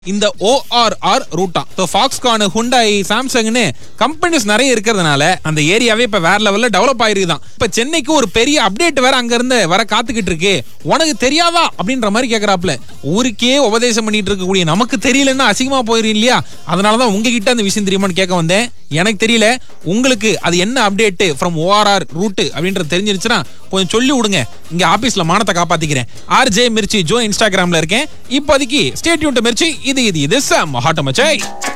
இந்த ஓஆர்ஆர் ரூட்டா so Foxconn Hyundai சாம்சங்னு கம்பெனிஸ் நிறைய இருக்கிறதுனால அந்த ஏரியாவே இப்ப வேற லெவல்ல டெவலப் ஆயிருக்குதான் இப்ப சென்னைக்கு ஒரு பெரிய அப்டேட் வேற அங்க இருந்து வர காத்துக்கிட்டு இருக்கு உனக்கு தெரியாதா அப்படின்ற மாதிரி கேக்குறாப்ல ஊருக்கே உபதேசம் பண்ணிட்டு இருக்கக்கூடிய நமக்கு தெரியலன்னா அசிங்கமா போயிரும் இல்லையா அதனாலதான் உங்ககிட்ட அந்த விஷயம் தெரியுமான்னு கேட்க வந்தேன் எனக்கு தெரியல உங்களுக்கு அது என்ன அப்டேட் ஃப்ரம் ஓஆர்ஆர் ரூட் அப்படின்றது தெரிஞ்சிருச்சுன்னா கொஞ்சம் சொல்லி விடுங்க இங்க ஆபீஸ்ல மானத்தை காப்பாத்திக்கிறேன் ஆர்ஜே மிர்ச்சி ஜோ இன்ஸ்டாகிராம்ல இருக்கேன் இப்போதைக்கு ஸ்டேட்யூன் மிர்ச்சி இது இது இது சம் ஹாட்டமச்சை